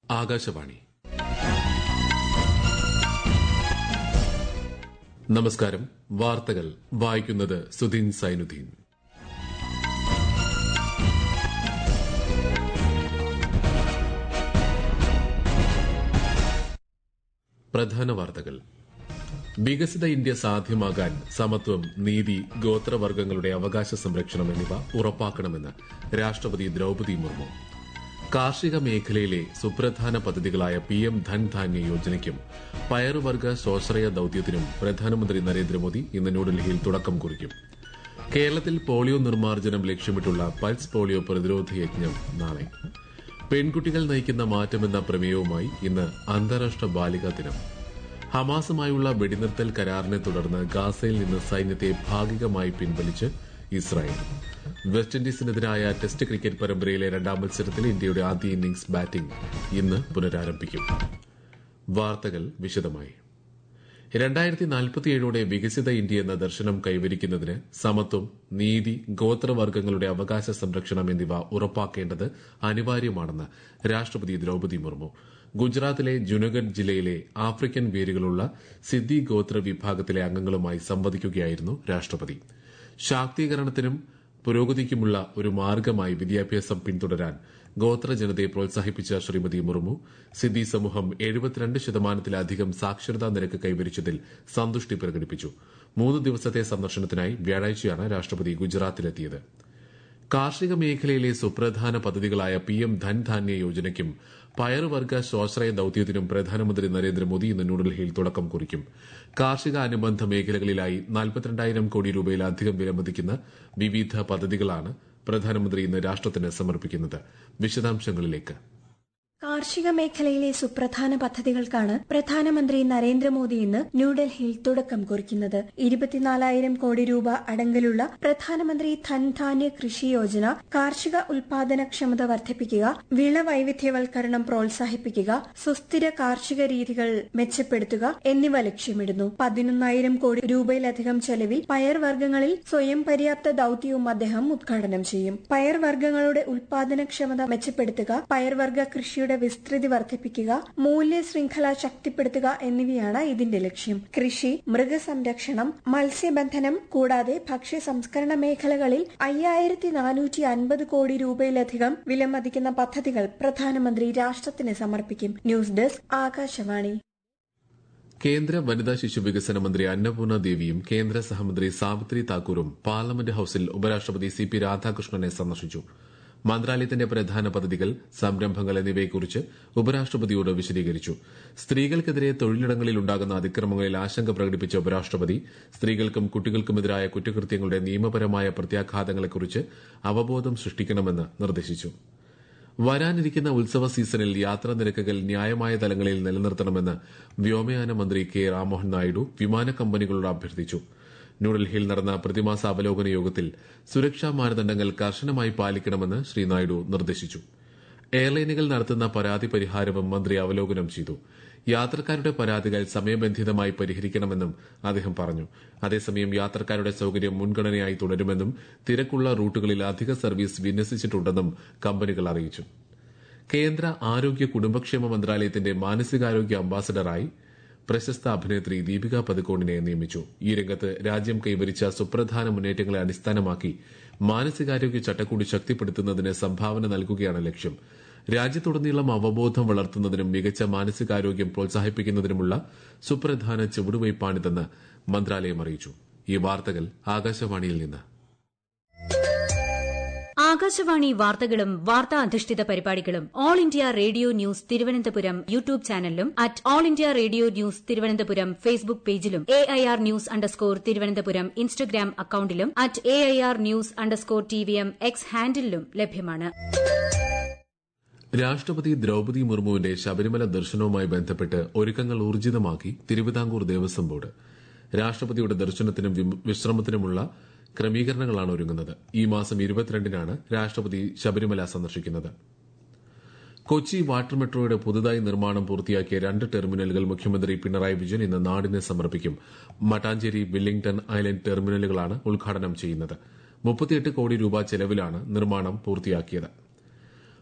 ആകാശവാണി നമസ്കാരം വാർത്തകൾ വായിക്കുന്നത് സുധീൻ സൈനുദ്ദീൻ പ്രധാന വാർത്തകൾ വികസിത ഇന്ത്യ സാധ്യമാകാൻ സമത്വം നീതി ഗോത്രവർഗ്ഗങ്ങളുടെ അവകാശ സംരക്ഷണം എന്നിവ ഉറപ്പാക്കണമെന്ന് രാഷ്ട്രപതി ദ്രൌപദി മുർമു കാർഷിക മേഖലയിലെ സുപ്രധാന പദ്ധതികളായ പി എം ധൻധാന്യ യോജനയ്ക്കും പയറുവർഗ സ്വാശ്രയ ദൌത്യത്തിനും പ്രധാനമന്ത്രി നരേന്ദ്രമോദി ഇന്ന് ന്യൂഡൽഹിയിൽ തുടക്കം കുറിക്കും കേരളത്തിൽ പോളിയോ നിർമ്മാർജ്ജനം ലക്ഷ്യമിട്ടുള്ള പൾസ് പോളിയോ പ്രതിരോധ യജ്ഞം നാളെ പെൺകുട്ടികൾ നയിക്കുന്ന മാറ്റമെന്ന പ്രമേയവുമായി ഇന്ന് അന്താരാഷ്ട്ര ബാലികാ ദിനം ഹമാസുമായുള്ള വെടിനിർത്തൽ കരാറിനെ തുടർന്ന് ഗാസയിൽ നിന്ന് സൈന്യത്തെ ഭാഗികമായി പിൻവലിച്ച് ഇസ്രായേൽ വെസ്റ്റ് ഇൻഡീസിനെതിരായ ടെസ്റ്റ് ക്രിക്കറ്റ് പരമ്പരയിലെ രണ്ടാം മത്സരത്തിൽ ഇന്ത്യയുടെ ആദ്യ ഇന്നിംഗ്സ് ബാറ്റിംഗ് ഇന്ന് പുനരാരംഭിക്കും വാർത്തകൾ വിശദമായി രണ്ടായിരത്തി നാൽപ്പത്തിയേഴോടെ വികസിത ഇന്ത്യ എന്ന ദർശനം കൈവരിക്കുന്നതിന് സമത്വം നീതി ഗോത്രവർഗ്ഗങ്ങളുടെ അവകാശ സംരക്ഷണം എന്നിവ ഉറപ്പാക്കേണ്ടത് അനിവാര്യമാണെന്ന് രാഷ്ട്രപതി ദ്രൌപദി മുർമു ഗുജറാത്തിലെ ജുനഗഡ് ജില്ലയിലെ ആഫ്രിക്കൻ വേരുകളുള്ള സിദ്ദി ഗോത്ര വിഭാഗത്തിലെ അംഗങ്ങളുമായി സംവദിക്കുകയായിരുന്നു രാഷ്ട്രപതി ശാക്തീകരണത്തിനും പുരോഗതിക്കുമുള്ള ഒരു മാർഗമായി വിദ്യാഭ്യാസം പിന്തുടരാൻ ഗോത്ര ജനതയെ പ്രോത്സാഹിപ്പിച്ച ശ്രീമതി മുർമു സിദ്ദി സമൂഹം എഴുപത്തിരണ്ട് ശതമാനത്തിലധികം സാക്ഷരതാ നിരക്ക് കൈവരിച്ചതിൽ സന്തുഷ്ടി പ്രകടിപ്പിച്ചു മൂന്ന് ദിവസത്തെ സന്ദർശനത്തിനായി വ്യാഴാഴ്ചയാണ് രാഷ്ട്രപതി ഗുജറാത്തിലെത്തിയത് കാർഷിക മേഖലയിലെ സുപ്രധാന പദ്ധതികളായ പി എം ധൻധാന്യ യോജനയ്ക്കും പയറുവർഗ സ്വാശ്രയ ദൌത്യത്തിനും പ്രധാനമന്ത്രി നരേന്ദ്രമോദി ഇന്ന് ന്യൂഡൽഹിയിൽ തുടക്കം കുറിക്കും കാർഷിക അനുബന്ധ മേഖലകളിലായി നാൽപ്പത്തിരണ്ടായിരം കോടി രൂപയിലധികം വിലമതിക്കുന്ന വിവിധ പദ്ധതികളാണ് പ്രധാനമന്ത്രി ഇന്ന് രാഷ്ട്രത്തിന് സമർപ്പിക്കുന്നത് വിശദാംശങ്ങളിലേക്ക് കാർഷിക മേഖലയിലെ സുപ്രധാന പദ്ധതികൾക്കാണ് പ്രധാനമന്ത്രി നരേന്ദ്രമോദി ഇന്ന് ന്യൂഡൽഹിയിൽ തുടക്കം കുറിക്കുന്നത് ഇരുപത്തിനാലായിരം കോടി രൂപ അടങ്കലുള്ള പ്രധാനമന്ത്രി ധൻധാന്യ കൃഷി യോജന കാർഷിക ഉൽപാദനക്ഷമത വർദ്ധിപ്പിക്കുക വിള വൈവിധ്യവൽക്കരണം പ്രോത്സാഹിപ്പിക്കുക സുസ്ഥിര കാർഷിക രീതികൾ മെച്ചപ്പെടുത്തുക എന്നിവ ലക്ഷ്യമിടുന്നു പതിനൊന്നായിരം കോടി രൂപയിലധികം ചെലവിൽ പയർവർഗ്ഗങ്ങളിൽ സ്വയം പര്യാപ്ത ദൌത്യവും അദ്ദേഹം ഉദ്ഘാടനം ചെയ്യും പയർവർഗ്ഗങ്ങളുടെ ഉൽപാദനക്ഷമത മെച്ചപ്പെടുത്തുക പയർവർഗ്ഗ കൃഷിയുടെ കൃഷിയുടെ വിസ്തൃതി വർദ്ധിപ്പിക്കുക മൂല്യ ശൃംഖല ശക്തിപ്പെടുത്തുക എന്നിവയാണ് ഇതിന്റെ ലക്ഷ്യം കൃഷി മൃഗസംരക്ഷണം മത്സ്യബന്ധനം കൂടാതെ ഭക്ഷ്യ സംസ്കരണ മേഖലകളിൽ അയ്യായിരത്തി നാനൂറ്റി അൻപത് കോടി രൂപയിലധികം വിലമതിക്കുന്ന പദ്ധതികൾ പ്രധാനമന്ത്രി രാഷ്ട്രത്തിന് സമർപ്പിക്കും ന്യൂസ് ഡെസ്ക് ആകാശവാണി കേന്ദ്ര വനിതാ ശിശു വികസന മന്ത്രി അന്നപൂർണ ദേവിയും കേന്ദ്ര സഹമന്ത്രി സാവിത്രി താക്കൂറും പാർലമെന്റ് ഹൌസിൽ ഉപരാഷ്ട്രപതി സി പി രാധാകൃഷ്ണനെ സന്ദർശിച്ചു മന്ത്രാലയത്തിന്റെ പ്രധാന പദ്ധതികൾ സംരംഭങ്ങൾ എന്നിവയെക്കുറിച്ച് ഉപരാഷ്ട്രപതിയോട് വിശദീകരിച്ചു സ്ത്രീകൾക്കെതിരെ തൊഴിലിടങ്ങളിൽ ഉണ്ടാകുന്ന അതിക്രമങ്ങളിൽ ആശങ്ക പ്രകടിപ്പിച്ച ഉപരാഷ്ട്രപതി സ്ത്രീകൾക്കും കുട്ടികൾക്കുമെതിരായ കുറ്റകൃത്യങ്ങളുടെ നിയമപരമായ പ്രത്യാഘാതങ്ങളെക്കുറിച്ച് അവബോധം സൃഷ്ടിക്കണമെന്ന് നിർദ്ദേശിച്ചു വരാനിരിക്കുന്ന ഉത്സവ സീസണിൽ യാത്രാ നിരക്കുകൾ ന്യായമായ തലങ്ങളിൽ നിലനിർത്തണമെന്ന് വ്യോമയാന മന്ത്രി കെ രാംമോഹൻ നായിഡു വിമാന കമ്പനികളോട് അഭ്യർത്ഥിച്ചു ന്യൂഡൽഹിയിൽ നടന്ന പ്രതിമാസ അവലോകന യോഗത്തിൽ സുരക്ഷാ മാനദണ്ഡങ്ങൾ കർശനമായി പാലിക്കണമെന്ന് ശ്രീ നായിഡു നിർദ്ദേശിച്ചു എയർലൈനുകൾ നടത്തുന്ന പരാതി പരിഹാരവും മന്ത്രി അവലോകനം ചെയ്തു യാത്രക്കാരുടെ പരാതികൾ സമയബന്ധിതമായി പരിഹരിക്കണമെന്നും അദ്ദേഹം പറഞ്ഞു അതേസമയം യാത്രക്കാരുടെ സൌകര്യം മുൻഗണനയായി തുടരുമെന്നും തിരക്കുള്ള റൂട്ടുകളിൽ അധിക സർവീസ് വിന്യസിച്ചിട്ടുണ്ടെന്നും കമ്പനികൾ അറിയിച്ചു കേന്ദ്ര ആരോഗ്യ കുടുംബക്ഷേമ മന്ത്രാലയത്തിന്റെ മാനസികാരോഗ്യ അംബാസഡറായി പ്രശസ്ത അഭിനേത്രി ദീപിക പതുക്കോണിനെ നിയമിച്ചു ഈ രംഗത്ത് രാജ്യം കൈവരിച്ച സുപ്രധാന മുന്നേറ്റങ്ങളെ അടിസ്ഥാനമാക്കി മാനസികാരോഗ്യ ചട്ടക്കൂടി ശക്തിപ്പെടുത്തുന്നതിന് സംഭാവന നൽകുകയാണ് ലക്ഷ്യം രാജ്യത്തുടനീളം അവബോധം വളർത്തുന്നതിനും മികച്ച മാനസികാരോഗ്യം പ്രോത്സാഹിപ്പിക്കുന്നതിനുമുള്ള സുപ്രധാന ചുവടുവയ്പ്പാണിതെന്ന് മന്ത്രാലയം അറിയിച്ചു ഈ വാർത്തകൾ ആകാശവാണിയിൽ നിന്ന് ആകാശവാണി വാർത്തകളും വാർത്താ അധിഷ്ഠിത പരിപാടികളും All India Radio News Thiruvananthapuram YouTube ചാനലിലും at All India Radio News Thiruvananthapuram Facebook പേജിലും A I R news underscore Thiruvananthapuram Instagram അക്കൌണ്ടിലും at A I R news underscore T V M X ഹാൻഡിലും ലഭ്യമാണ് രാഷ്ട്രപതി ദ്രൌപദി മുർമുവിന്റെ ശബരിമല ദർശനവുമായി ബന്ധപ്പെട്ട് ഒരുക്കങ്ങൾ ഊർജിതമാക്കി തിരുവിതാംകൂർ ദേവസ്വം ബോർഡ് രാഷ്ട്രപതിയുടെ ദർശനത്തിനും വിശ്രമത്തിനുമുള്ള ക്രമീകരണങ്ങളാണ് ഒരുങ്ങുന്നത് ഈ മാസം ഇരുപത്തിരണ്ടിനാണ് രാഷ്ട്രപതി ശബരിമല സന്ദർശിക്കുന്നത് കൊച്ചി വാട്ടർ മെട്രോയുടെ പുതുതായി നിർമ്മാണം പൂർത്തിയാക്കിയ രണ്ട് ടെർമിനലുകൾ മുഖ്യമന്ത്രി പിണറായി വിജയൻ ഇന്ന് നാടിന് സമർപ്പിക്കും മട്ടാഞ്ചേരി വില്ലിംഗ്ടൺ ഐലൻഡ് ടെർമിനലുകളാണ് ഉദ്ഘാടനം ചെയ്യുന്നത് മുപ്പത്തിയെട്ട് കോടി രൂപ ചെലവിലാണ് നിർമ്മാണം പൂർത്തിയാക്കിയത്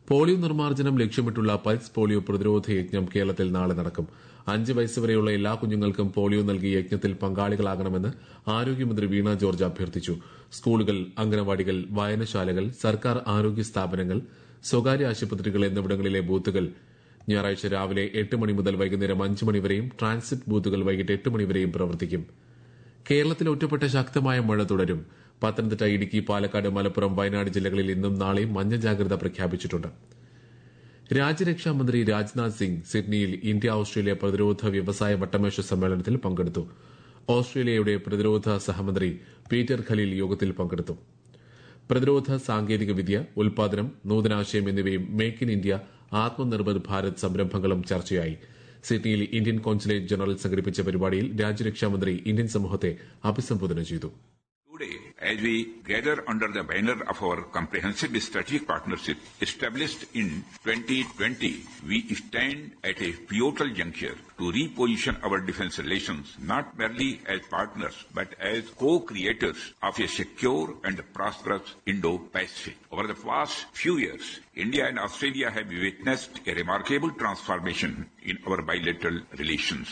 പോളിയോ നിർമ്മാർജ്ജനം ലക്ഷ്യമിട്ടുള്ള പൾസ് പോളിയോ പ്രതിരോധ യജ്ഞം കേരളത്തിൽ നാളെ നടക്കും അഞ്ച് വയസ്സുവരെയുള്ള എല്ലാ കുഞ്ഞുങ്ങൾക്കും പോളിയോ നൽകി യജ്ഞത്തിൽ പങ്കാളികളാകണമെന്ന് ആരോഗ്യമന്ത്രി വീണ ജോർജ് അഭ്യർത്ഥിച്ചു സ്കൂളുകൾ അംഗനവാടികൾ വായനശാലകൾ സർക്കാർ ആരോഗ്യ സ്ഥാപനങ്ങൾ സ്വകാര്യ ആശുപത്രികൾ എന്നിവിടങ്ങളിലെ ബൂത്തുകൾ ഞായറാഴ്ച രാവിലെ എട്ട് മണി മുതൽ വൈകുന്നേരം അഞ്ച് മണിവരെയും ട്രാൻസിറ്റ് ബൂത്തുകൾ വൈകിട്ട് എട്ട് മണിവരെയും പ്രവർത്തിക്കും കേരളത്തിൽ ഒറ്റപ്പെട്ട ശക്തമായ മഴ തുടരും പത്തനംതിട്ട ഇടുക്കി പാലക്കാട് മലപ്പുറം വയനാട് ജില്ലകളിൽ ഇന്നും നാളെയും മഞ്ഞ ജാഗ്രത പ്രഖ്യാപിച്ചിട്ടുണ്ട് രാജ്യരക്ഷാ മന്ത്രി രാജ്നാഥ് സിംഗ് സിഡ്നിയിൽ ഇന്ത്യ ഓസ്ട്രേലിയ പ്രതിരോധ വ്യവസായ വട്ടമേശ സമ്മേളനത്തിൽ പങ്കെടുത്തു ഓസ്ട്രേലിയയുടെ പ്രതിരോധ സഹമന്ത്രി പീറ്റർ ഖലീൽ യോഗത്തിൽ പങ്കെടുത്തു പ്രതിരോധ സാങ്കേതിക വിദ്യ ഉൽപാദനം നൂതനാശയം എന്നിവയും make in India Atmanirbhar Bharat സംരംഭങ്ങളും ചർച്ചയായി സിഡ്നിയിൽ ഇന്ത്യൻ കോൺസുലേറ്റ് ജനറൽ സംഘടിപ്പിച്ച പരിപാടിയിൽ രാജ്യരക്ഷാമന്ത്രി ഇന്ത്യൻ സമൂഹത്തെ അഭിസംബോധന ചെയ്തു Today, as we gather under the banner of our comprehensive strategic partnership established in 2020, we stand at a pivotal juncture to reposition our defense relations not merely as partners but as co-creators of a secure and prosperous Indo-Pacific. Over the past few years, India and Australia have witnessed a remarkable transformation in our bilateral relations.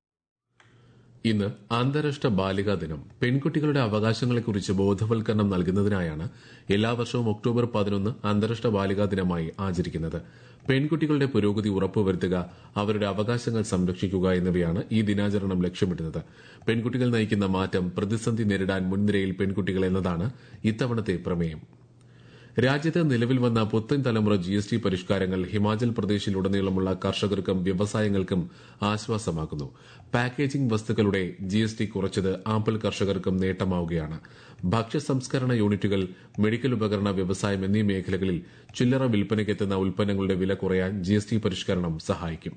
ഇന്ന് അന്താരാഷ്ട്ര ബാലികാ ദിനം പെൺകുട്ടികളുടെ അവകാശങ്ങളെക്കുറിച്ച് ബോധവൽക്കരണം നൽകുന്നതിനായാണ് എല്ലാ വർഷവും October പതിനൊന്ന് അന്താരാഷ്ട്ര ബാലികാ ദിനമായി ആചരിക്കുന്നത് പെൺകുട്ടികളുടെ പുരോഗതി ഉറപ്പുവരുത്തുക അവരുടെ അവകാശങ്ങൾ സംരക്ഷിക്കുക എന്നിവയാണ് ഈ ദിനാചരണം ലക്ഷ്യമിടുന്നത് പെൺകുട്ടികൾ നയിക്കുന്ന മാറ്റം പ്രതിസന്ധി നേരിടാൻ മുൻനിരയിൽ പെൺകുട്ടികൾ എന്നതാണ് ഇത്തവണത്തെ പ്രമേയം രാജ്യത്ത് നിലവിൽ വന്ന പുത്തൻ തലമുറ ജി എസ് ടി പരിഷ്കാരങ്ങൾ ഹിമാചൽ പ്രദേശിലുടനീളമുള്ള കർഷകർക്കും വ്യവസായങ്ങൾക്കും ആശ്വാസമാകുന്നു പാക്കേജിംഗ് വസ്തുക്കളുടെ ജി എസ് ടി കുറച്ചത് ആപ്പിൾ കർഷകർക്കും നേട്ടമാവുകയാണ് ഭക്ഷ്യ സംസ്കരണ യൂണിറ്റുകൾ മെഡിക്കൽ ഉപകരണ വ്യവസായം എന്നീ മേഖലകളിൽ ചില്ലറ വിൽപ്പനയ്ക്കെത്തുന്ന ഉൽപ്പന്നങ്ങളുടെ വില കുറയാൻ ജി എസ് ടി പരിഷ്കരണം സഹായിക്കും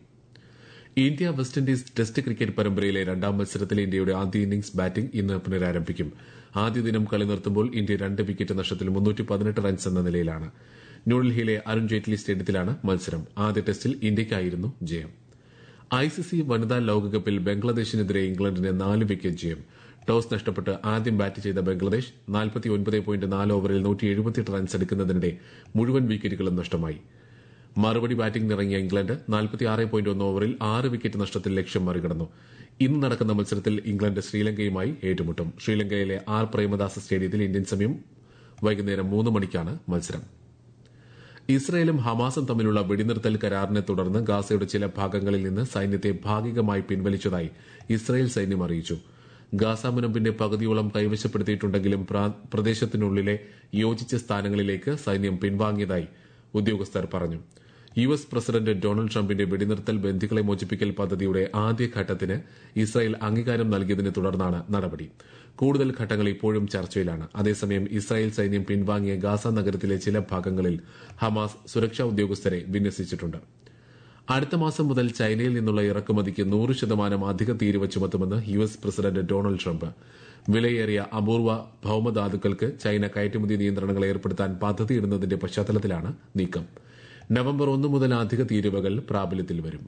India West Indies test cricket പരമ്പരയിലെ രണ്ടാം മത്സരത്തിൽ ഇന്ത്യയുടെ ആദ്യ ഇന്നിംഗ്സ് ബാറ്റിംഗ് ഇന്ന് പുനരാരംഭിക്കും ആദ്യ ദിനം കളി നിർത്തുമ്പോൾ ഇന്ത്യ രണ്ട് വിക്കറ്റ് നഷ്ടത്തിൽ മുന്നൂറ്റി പതിനെട്ട് റൺസ് എന്ന നിലയിലാണ് ന്യൂഡൽഹിയിലെ അരുൺ ജെയ്റ്റ്ലി സ്റ്റേഡിയത്തിലാണ് മത്സരം ആദ്യ ടെസ്റ്റിൽ ഇന്ത്യയ്ക്കായിരുന്നു ജയം ഐസിസി വനിതാ ലോകകപ്പിൽ ബംഗ്ലാദേശിനെതിരെ ഇംഗ്ലണ്ടിന് നാല് വിക്കറ്റ് ജയം ടോസ് നഷ്ടപ്പെട്ട് ആദ്യം ബാറ്റ് ചെയ്ത ബംഗ്ലാദേശ് നാൽപ്പത്തിയൊൻപത് പോയിന്റ് നാല് ഓവറിൽ നൂറ്റി എഴുപത്തിയെട്ട് റൺസ് എടുക്കുന്നതിനിടെ മുഴുവൻ വിക്കറ്റുകളും നഷ്ടമായി മറുപടി ബാറ്റിംഗിനിറങ്ങിയ ഇംഗ്ലണ്ട് നാൽപ്പത്തിയാറ് പോയിന്റ് ഒന്ന് ഓവറിൽ ആറ് വിക്കറ്റ് നഷ്ടത്തിൽ ലക്ഷ്യം മറികടന്നു ഇന്ന് നടക്കുന്ന മത്സരത്തിൽ ഇംഗ്ലണ്ട് ശ്രീലങ്കയുമായി ഏറ്റുമുട്ടും ശ്രീലങ്കയിലെ ആർ പ്രേമദാസ സ്റ്റേഡിയത്തിൽ ഇന്ത്യൻ സമയം വൈകുന്നേരം മൂന്ന് മണിക്കാണ് മത്സരം ഇസ്രയേലും ഹമാസും തമ്മിലുള്ള വെടിനിർത്തൽ കരാറിനെ തുടർന്ന് ഗാസയുടെ ചില ഭാഗങ്ങളിൽ നിന്ന് സൈന്യത്തെ ഭാഗികമായി പിൻവലിച്ചതായി ഇസ്രയേൽ സൈന്യം അറിയിച്ചു ഗാസ മുനമ്പിന്റെ പകുതിയോളം കൈവശപ്പെടുത്തിയിട്ടുണ്ടെങ്കിലും പ്രദേശത്തിനുള്ളിലെ യോജിച്ച സ്ഥാനങ്ങളിലേക്ക് സൈന്യം പിൻവാങ്ങിയതായി ഉദ്യോഗസ്ഥർ പറഞ്ഞു യു എസ് പ്രസിഡന്റ് ഡൊണാൾഡ് ട്രംപിന്റെ വെടിനിർത്തൽ ബന്ദികളെ മോചിപ്പിക്കൽ പദ്ധതിയുടെ ആദ്യഘട്ടത്തിന് ഇസ്രായേൽ അംഗീകാരം നൽകിയതിനെ തുടർന്നാണ് നടപടി കൂടുതൽ ഘട്ടങ്ങൾ ഇപ്പോഴും ചർച്ചയിലാണ് അതേസമയം ഇസ്രായേൽ സൈന്യം പിൻവാങ്ങിയ ഗാസ നഗരത്തിലെ ചില ഭാഗങ്ങളിൽ ഹമാസ് സുരക്ഷാ ഉദ്യോഗസ്ഥരെ വിന്യസിച്ചിട്ടുണ്ട് അടുത്ത മാസം മുതൽ ചൈനയിൽ നിന്നുള്ള ഇറക്കുമതിക്ക് നൂറ് ശതമാനം അധിക തീരുവ ചുമത്തുമെന്ന് U S president Donald Trump വിലയേറിയ അപൂർവ ഭൌമധാതുക്കൾക്ക് ചൈന കയറ്റുമതി നിയന്ത്രണങ്ങൾ ഏർപ്പെടുത്താൻ പദ്ധതിയിടുന്നതിന്റെ പശ്ചാത്തലത്തിലാണ് നീക്കം നവംബർ ഒന്ന് മുതൽ അധിക തീരുവകൾ പ്രാബല്യത്തിൽ വരും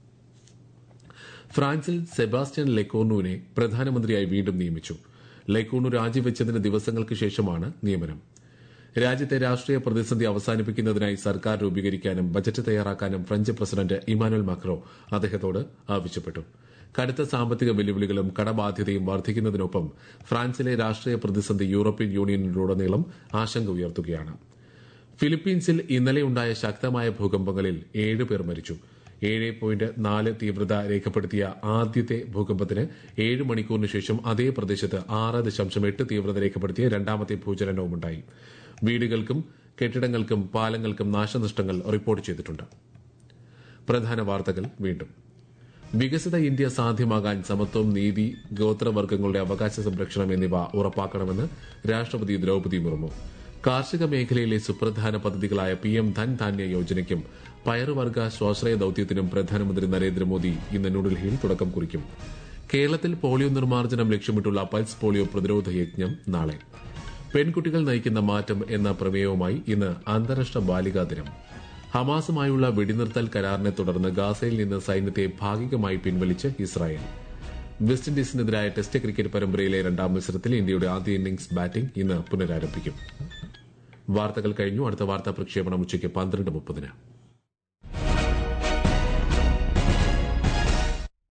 ഫ്രാൻസിൽ സെബാസ്റ്റ്യൻ ലെക്കോർണുവിനെ പ്രധാനമന്ത്രിയായി വീണ്ടും നിയമിച്ചു ലെക്കോർണു രാജിവെച്ചതിന് ദിവസങ്ങൾക്ക് ശേഷമാണ് നിയമനം രാജ്യത്തെ രാഷ്ട്രീയ പ്രതിസന്ധി അവസാനിപ്പിക്കുന്നതിനായി സർക്കാർ രൂപീകരിക്കാനും ബജറ്റ് തയ്യാറാക്കാനും ഫ്രഞ്ച് പ്രസിഡന്റ് ഇമാനുവൽ മക്രോ അദ്ദേഹത്തോട് ആവശ്യപ്പെട്ടു കടുത്ത സാമ്പത്തിക വെല്ലുവിളികളും കടബാധ്യതയും വർദ്ധിക്കുന്നതിനൊപ്പം ഫ്രാൻസിലെ രാഷ്ട്രീയ പ്രതിസന്ധി യൂറോപ്യൻ യൂണിയനിലുടനീളം ആശങ്ക ഉയർത്തുകയാണ് ഫിലിപ്പീൻസിൽ ഇന്നലെയുണ്ടായ ശക്തമായ ഭൂകമ്പങ്ങളിൽ ഏഴ് പേർ മരിച്ചു ഏഴ് പോയിന്റ് നാല് തീവ്രത രേഖപ്പെടുത്തിയ ആദ്യത്തെ ഭൂകമ്പത്തിന് ഏഴ് മണിക്കൂറിന് ശേഷം അതേ പ്രദേശത്ത് ആറ് ദശാംശം എട്ട് തീവ്രത രേഖപ്പെടുത്തിയ രണ്ടാമത്തെ ഭൂചലനവുമുണ്ടായി വീടുകൾക്കും കെട്ടിടങ്ങൾക്കും പാലങ്ങൾക്കും നാശനഷ്ടങ്ങൾ റിപ്പോർട്ട് ചെയ്തിട്ടുണ്ട് പ്രധാന വാർത്തകൾ വീണ്ടും വികസിത ഇന്ത്യ സാധ്യമാകാൻ സമത്വം നീതി ഗോത്രവർഗ്ഗങ്ങളുടെ അവകാശ സംരക്ഷണം എന്നിവ ഉറപ്പാക്കണമെന്ന് രാഷ്ട്രപതി ദ്രൌപദി മുർമു കാർഷിക മേഖലയിലെ സുപ്രധാന പദ്ധതികളായ പി എം ധൻ ധാന്യ യോജനയ്ക്കും പയറുവർഗ സ്വാശ്രയ ദൌത്യത്തിനും പ്രധാനമന്ത്രി നരേന്ദ്രമോദി ഇന്ന് ന്യൂഡൽഹിയിൽ തുടക്കം കുറിക്കും കേരളത്തിൽ പോളിയോ നിർമ്മാർജ്ജനം ലക്ഷ്യമിട്ടുള്ള പൾസ് പോളിയോ പ്രതിരോധ യജ്ഞം നാളെ പെൺകുട്ടികൾ നയിക്കുന്ന മാറ്റം എന്ന പ്രമേയവുമായി ഇന്ന് അന്താരാഷ്ട്ര ബാലികാ ദിനം ഹമാസുമായുള്ള വെടിനിർത്തൽ കരാറിനെ തുടർന്ന് ഗാസയിൽ നിന്ന് സൈന്യത്തെ ഭാഗികമായി പിൻവലിച്ച് ഇസ്രായേൽ വെസ്റ്റ് ഇൻഡീസിനെതിരായ ടെസ്റ്റ് ക്രിക്കറ്റ് പരമ്പരയിലെ രണ്ടാം മത്സരത്തിൽ ഇന്ത്യയുടെ ആദ്യ ഇന്നിംഗ്സ് ബാറ്റിംഗ് ഇന്ന് പുനരാരംഭിക്കും വാർത്തകൾ കഴിഞ്ഞു അടുത്ത വാർത്താ പ്രക്ഷേപണം ഉച്ചയ്ക്ക് പന്ത്രണ്ട് മുപ്പതിന്